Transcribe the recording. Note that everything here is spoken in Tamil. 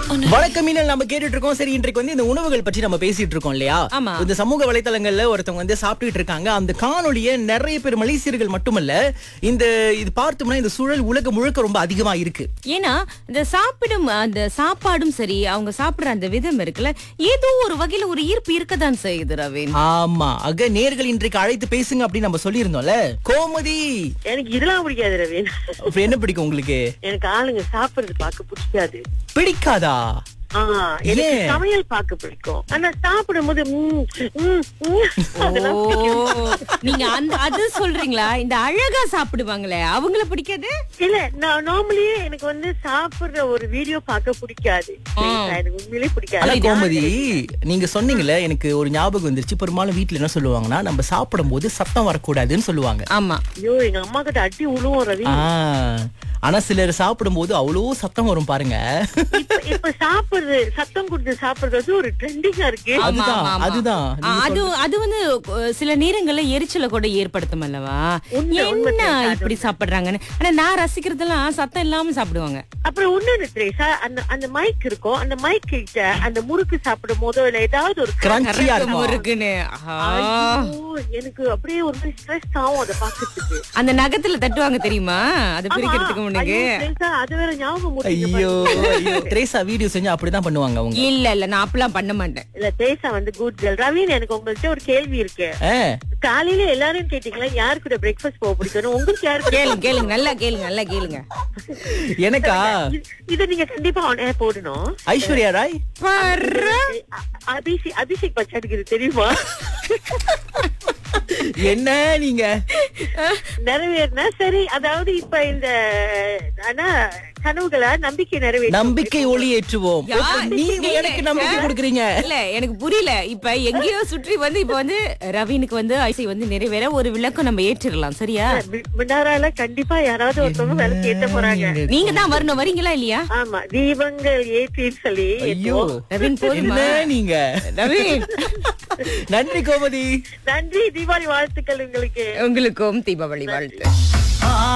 வணக்கம் மீனல் நம்ம கேட்டுட்டு இருக்கோம் சரி இன்றைக்கு வந்து இந்த உணவுகள் பற்றி நம்ம பேசிட்டு இருக்கோம் இல்லையா ஆமா. இந்த சமூக வலைத்தளங்கள்ல ஒருத்தவங்க வந்து சாப்பிட்டுட்டு இருக்காங்க அந்த காணொளிய நிறைய பேர் மலேசியர்கள் மட்டுமல்ல இந்த இது பார்த்தோம்னா இந்த சூழல் உலகம் முழுக்க ரொம்ப அதிகமா இருக்கு ஏன்னா இந்த சாப்பிடும் அந்த சாப்பாடும் சரி அவங்க சாப்பிடுற அந்த விதம் இருக்குல்ல ஏதோ ஒரு வகையில ஒரு ஈர்ப்பு இருக்கதான் செய்யுது ரவீன் ஆமா அக நேர்கள் இன்றைக்கு அழைத்து பேசுங்க அப்படின்னு நம்ம சொல்லியிருந்தோம்ல கோமதி எனக்கு இதெல்லாம் பிடிக்காது ரவீன் அப்ப என்ன பிடிக்கும் உங்களுக்கு எனக்கு ஆளுங்க சாப்பிடுறது பார்க்க பிடிக்காது பிடிக்காதா ஆ, எனக்கு ஏன்? சமையல் பார்க்க பிடிக்கும் ஆனா சாப்பிடும் போது ம், ம், ம், அதெல்லாம் ஓ பிடிக்கும். நீங்க அந்த அது சொல்றீங்களா இந்த அழகா சாப்பிடுவாங்களே அவங்கள பிடிக்காது இல்ல நான் நார்மலியே எனக்கு வந்து சாப்பிடுற ஒரு வீடியோ பார்க்க பிடிக்காது எனக்கு உண்மையிலேயே ஆனா பிடிக்காது கோமதி நீங்க சொன்னீங்கல்ல எனக்கு ஒரு ஞாபகம் வந்துருச்சு பெரும்பாலும் வீட்ல என்ன சொல்லுவாங்கன்னா நம்ம சாப்பிடும் போது சத்தம் வரக்கூடாதுன்னு சொல்லுவாங்க ஆமா ஐயோ எங்க அம்மா கிட்ட அடி உழுவும் ரவி ஆ, ஆனா சிலர் சாப்பிடும் போது அவ்வளோ சத்தம் வரும் பாருங்க இப்ப இப்ப சாப்பிடுறது சத்தம் கொடுத்து சாப்பிடுறது வந்து ஒரு ட்ரெண்டிங்கா இருக்கு ஆமா, அதுதான், ஆமா, ஆமா. அதுதான். ஆ, அது அது வந்து அஹ், சில நேரங்கள்ல எரிச்சலை கூட ஏற்படுத்தும் அல்லவா உண்மை, உண்மை என்ன தெரியாது. இப்படி சாப்பிடுறாங்கன்னு ஆனா நான் ரசிக்கிறதெல்லாம் சத்தம் இல்லாம சாப்பிடுவாங்க அப்புறம் இன்னொன்னு திரேசா அந்த அந்த மைக் இருக்கும் அந்த மைக் கிட்ட அந்த முறுக்கு சாப்பிடும் போதோ இல்ல ஏதாவது ஒரு கிரன்ச்சியா இருக்கும் இருக்குன்னு ஆஹா. ஐயோ, எனக்கு அப்படியே ஒரு மாதிரி ஸ்ட்ரெஸ் ஆகும் அதை பாக்கிறதுக்கு அந்த நகத்துல தட்டுவாங்க தெரியுமா அது பிரிக்கிறதுக்கு முன்னுக்கு அது வேற ஞாபகம் முறிக்குது ஐயோ பாருங்க. ஐயோ திரேசா வீடியோ செஞ்சு அப்படிதான் பண்ணுவாங்க அவங்க இல்ல இல்ல நான் அப்பெல்லாம் பண்ண மாட்டேன் இல்ல தேசா வந்து குட் கேர்ள் ரவீன் எனக்கு உங்கள்ட்ட ஒரு கேள்வி இருக்கு ஆ, காலையில எல்லாரும் கேட்டீங்களா யாரு கூட பிரேக்ஃபாஸ்ட் போக பிடிக்கும் உங்களுக்கு யாரு கூட கேளுங்க கேளுங்க நல்லா கேளுங்க நல்லா கேளுங்க எனக்கா இது- இதை நீங்க கண்டிப்பா on air போடணும் ஐஸ்வர்யா ராய் பர்றா. அ- அபிஷேக் அபிஷேக் பச்சானுக்கு இது தெரியுமா என்ன நீங்க நிறைவேறினா சரி அதாவது இப்ப இந்த ஆனா கனவுகளா நம்பிக்கை நிறைவேற்ற நம்பிக்கை ஒளி ஏற்றுவோம் யா, நீங்க நீங்க எனக்கு நம்பிக்கை கொடுக்குறீங்க இல்ல எனக்கு புரியல இப்ப எங்கேயோ சுற்றி வந்து இப்ப வந்து ரவீனுக்கு வந்து ஐசை வந்து நிறைவேற ஒரு விளக்கம் நம்ம ஏற்றிடலாம் சரியா மின்னாரால கண்டிப்பா யாராவது ஒருத்தவங்க வேலைக்கு ஏத்த போறாங்க நீங்க தான் வரணும் வரீங்களா இல்லையா ஆமா தீபங்கள் ஏற்றின்னு சொல்லி ஐயோ ரவீன் போதுமா என்ன நீங்க ரவீன் நன்றி கோமதி நன்றி தீபாவளி வாழ்த்துக்கள் உங்களுக்கு உங்களுக்கும் தீபாவளி வாழ்த்து